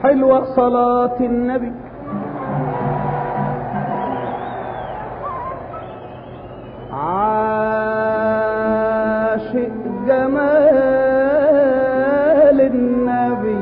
حلوة صلاة النبي عاشق جمال النبي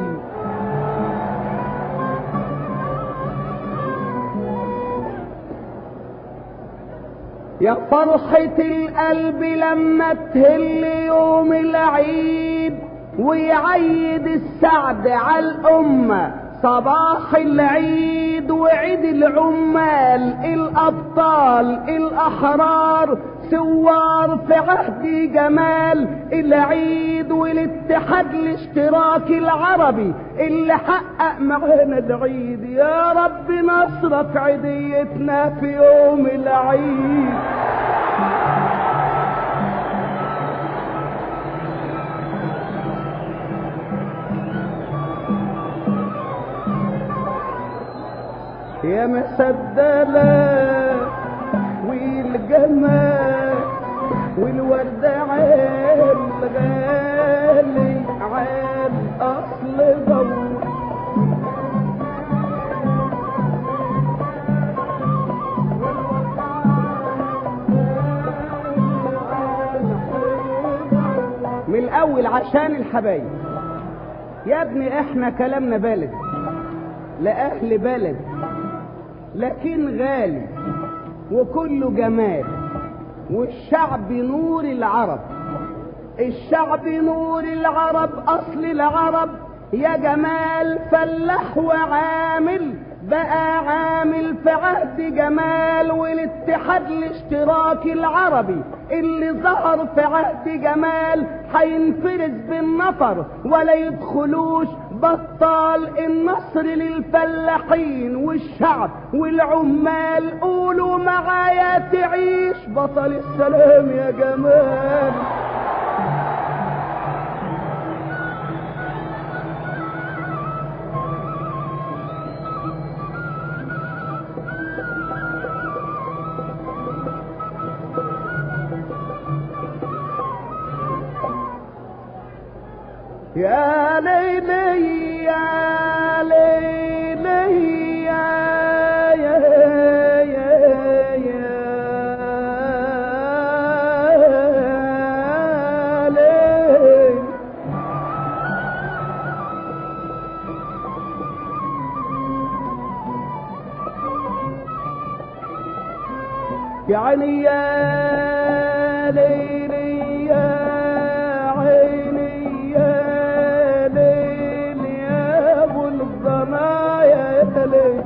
يا فرحة القلب لما تهل يوم العيد ويعيد السعد على الأمة صباح العيد وعيد العمال الأبطال الأحرار ثوار في عهد جمال العيد والاتحاد الاشتراكي العربي اللي حقق معانا العيد يا رب نصرك عيديتنا في يوم العيد يا مسدلة والجمال والوردة عال غالي عال أصل ضوء من الأول عشان الحبايب يا ابني احنا كلامنا بلد لأهل بلد لكن غالي وكله جمال والشعب نور العرب الشعب نور العرب أصل العرب يا جمال فلاح وعامل بقى عامل في عهد جمال والاتحاد الاشتراكي العربي اللي ظهر في عهد جمال هينفرز بالنفر ولا يدخلوش بطال النصر للفلاحين والشعب والعمال قولوا معايا تعيش بطل السلام يا جمال يا ليلي يا ليلي يا يا يا يا ليل يا عيني يا ليلي يا عيني يا ليل يا ابو الضنايا يا ليل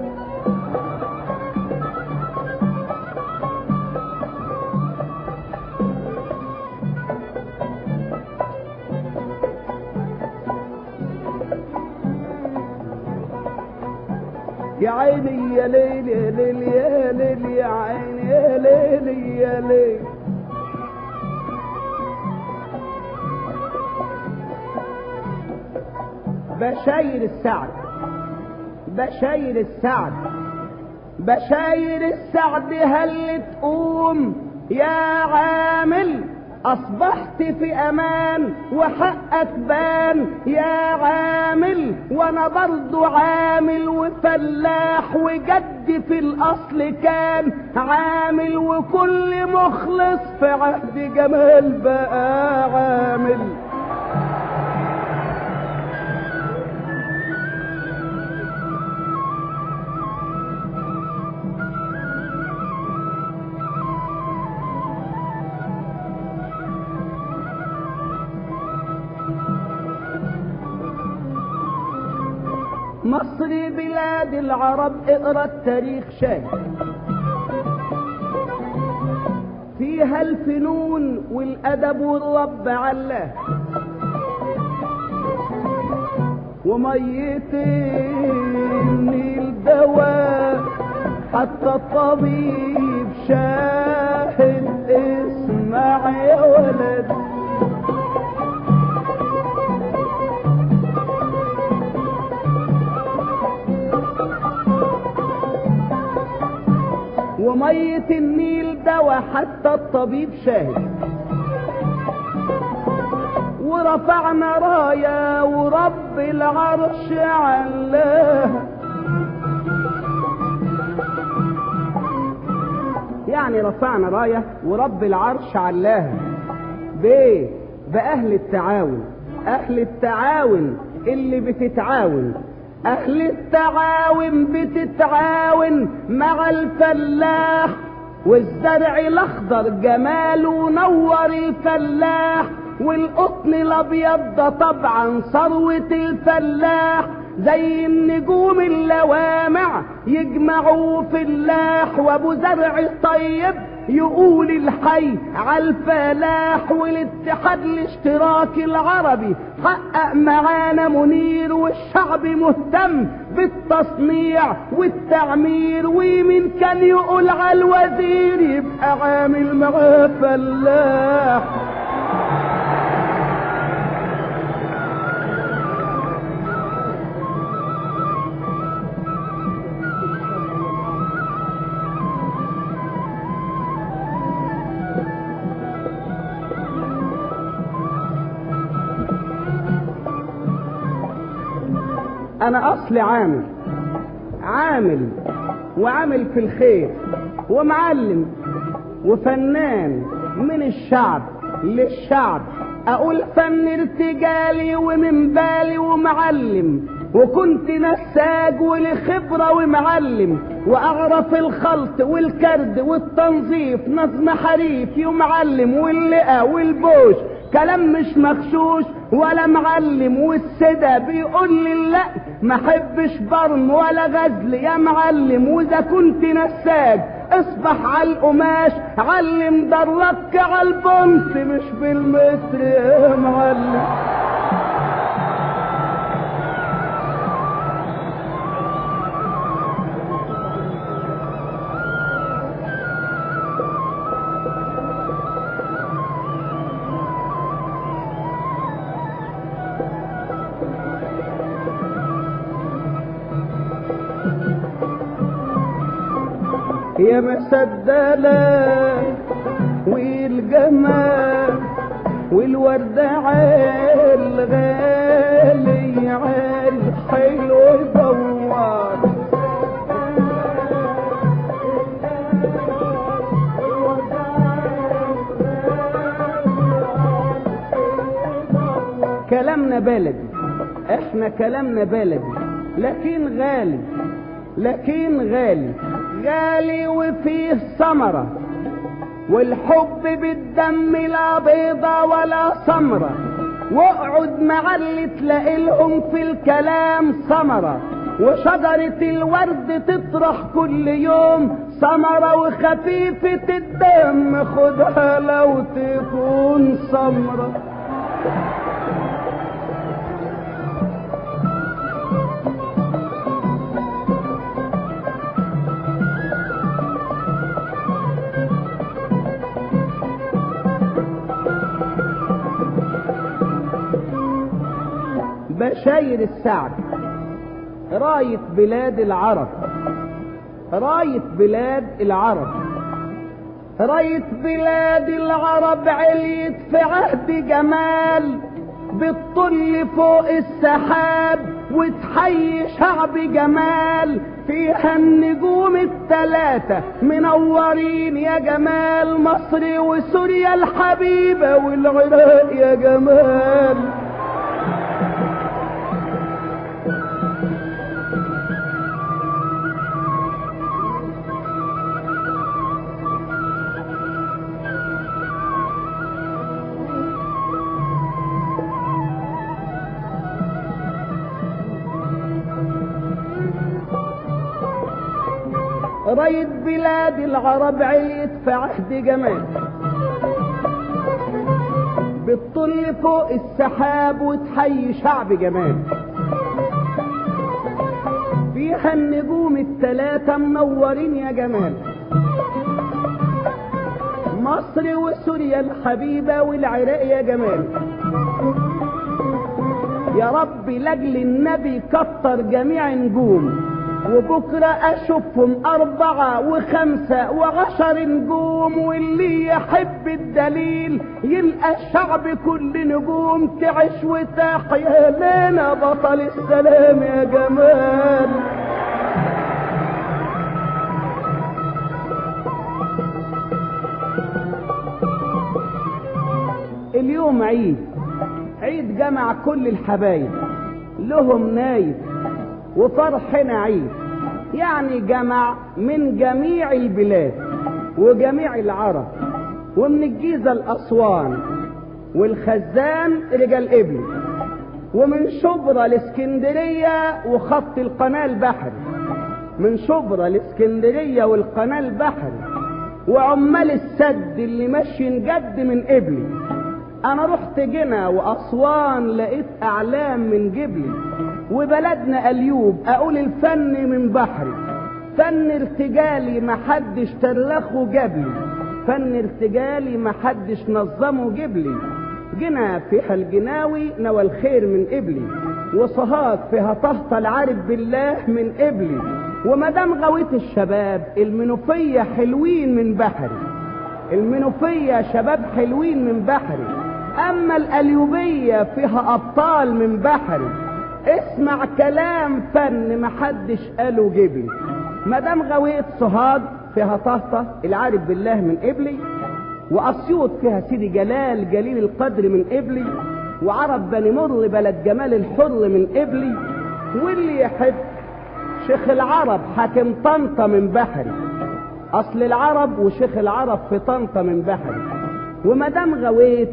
يا عيني يا ليل يا ليل يا ليل يا عيني يا ليل يا ليل بشاير السعد بشاير السعد بشاير السعد هل تقوم يا عامل اصبحت في امان وحقك بان يا عامل وانا برضو عامل وفلاح وجد في الاصل كان عامل وكل مخلص في عهد جمال بقى عامل مصر بلاد العرب اقرا التاريخ شاهد فيها الفنون والادب والرب علاه ومية النيل دواء حتى الطبيب شاهد اسمع يا ولد ومية النيل دواء حتى الطبيب شاهد ورفعنا راية ورب العرش علاها يعني رفعنا راية ورب العرش علاها بايه بأهل التعاون أهل التعاون اللي بتتعاون أهل التعاون بتتعاون مع الفلاح والزرع الأخضر جماله نور الفلاح والقطن الأبيض ده طبعا ثروة الفلاح زي النجوم اللوامع يجمعوا فلاح وابو زرع طيب يقول الحي على الفلاح والاتحاد الاشتراكي العربي حقق معانا منير والشعب مهتم بالتصنيع والتعمير ومن كان يقول على الوزير يبقى عامل معاه فلاح انا اصلي عامل عامل وعامل في الخير ومعلم وفنان من الشعب للشعب اقول فن ارتجالي ومن بالي ومعلم وكنت نساج ولخبرة ومعلم واعرف الخلط والكرد والتنظيف نظم حريف ومعلم واللقا والبوش كلام مش مغشوش ولا معلم والسدا بيقول لي لا ما حبش برم ولا غزل يا معلم واذا كنت نساج اصبح على القماش علم درك على البنت مش بالمتر يا معلم يا مسدلة والجمال والوردة عال غالي عال حلو دوار كلامنا بلدي احنا كلامنا بلدي لكن غالي لكن غالي غالي وفيه ثمرة والحب بالدم لا بيضة ولا سمرة واقعد مع اللي تلاقي لهم في الكلام ثمرة وشجرة الورد تطرح كل يوم ثمرة وخفيفة الدم خدها لو تكون سمرة بشاير السعد راية بلاد العرب راية بلاد العرب راية بلاد العرب عليت في عهد جمال بتطل فوق السحاب وتحيي شعب جمال فيها النجوم التلاتة منورين يا جمال مصر وسوريا الحبيبة والعراق يا جمال راية بلاد العرب عليت في عهد جمال بتطل فوق السحاب وتحيي شعب جمال فيها النجوم التلاتة منورين يا جمال مصر وسوريا الحبيبة والعراق يا جمال يا رب لاجل النبي كتر جميع نجوم وبكرة أشوفهم أربعة وخمسة وعشر نجوم واللي يحب الدليل يلقى الشعب كل نجوم تعيش وتحيا لنا بطل السلام يا جمال اليوم عيد عيد جمع كل الحبايب لهم نايب وفرحنا عيد يعني جمع من جميع البلاد وجميع العرب ومن الجيزة الأسوان والخزان رجال إبلي ومن شبرا الاسكندرية وخط القناة البحري من شبرا الاسكندرية والقناة البحري وعمال السد اللي ماشي جد من قبلي انا رحت جنا واسوان لقيت اعلام من جبلي وبلدنا اليوب اقول الفن من بحري فن ارتجالي محدش ترلخه جبلي فن ارتجالي محدش نظمه جبلي جنا فيها الجناوي نوى الخير من قبلي وصهاج فيها طهطة العارف بالله من قبلي ومدام غويت الشباب المنوفية حلوين من بحري المنوفية شباب حلوين من بحري اما الاليوبية فيها ابطال من بحري اسمع كلام فن محدش قاله جبلي مدام غويت صهاج فيها طهطة العارف بالله من قبلي واسيوط فيها سيدي جلال جليل القدر من قبلي وعرب بني مر بلد جمال الحر من قبلي واللي يحب شيخ العرب حاكم طنطا من بحري اصل العرب وشيخ العرب في طنطا من بحري ومدام غويت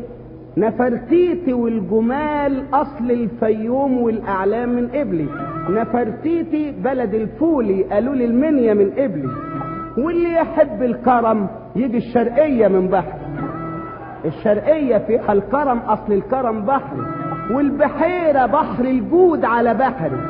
نفرتيتي والجمال اصل الفيوم والاعلام من قبلي نفرتيتي بلد الفولي قالوا لي المنيا من قبلي واللي يحب الكرم يجي الشرقيه من بحري الشرقيه فيها الكرم اصل الكرم بحري والبحيره بحر الجود على بحري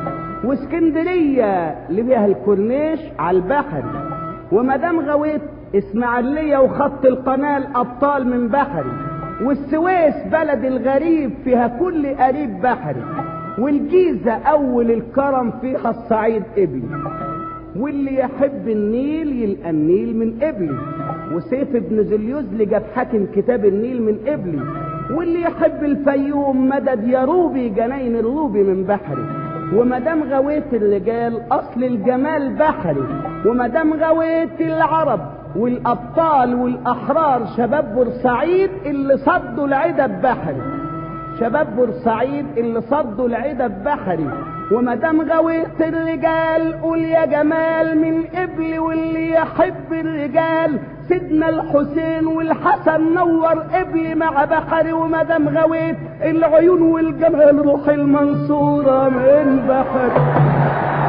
واسكندريه اللي فيها الكورنيش على البحر ومدام غويت اسماعيليه وخط القناه الابطال من بحري والسويس بلد الغريب فيها كل قريب بحري والجيزه اول الكرم فيها الصعيد قبلي واللي يحب النيل يلقى النيل من قبلي وسيف ابن زليوزلي جاب حاكم كتاب النيل من قبلي واللي يحب الفيوم مدد يا روبي جناين الروبي من بحري ومدام غويت الرجال اصل الجمال بحري ومدام غويت العرب والابطال والاحرار شباب بورسعيد اللي صدوا العدد بحري شباب بورسعيد اللي صدوا العدد بحري ومدام غويت الرجال قول يا جمال من قبل واللي يحب الرجال سيدنا الحسين والحسن نور قبلي مع بحري ومدام غويت العيون والجمال روح المنصورة من بحري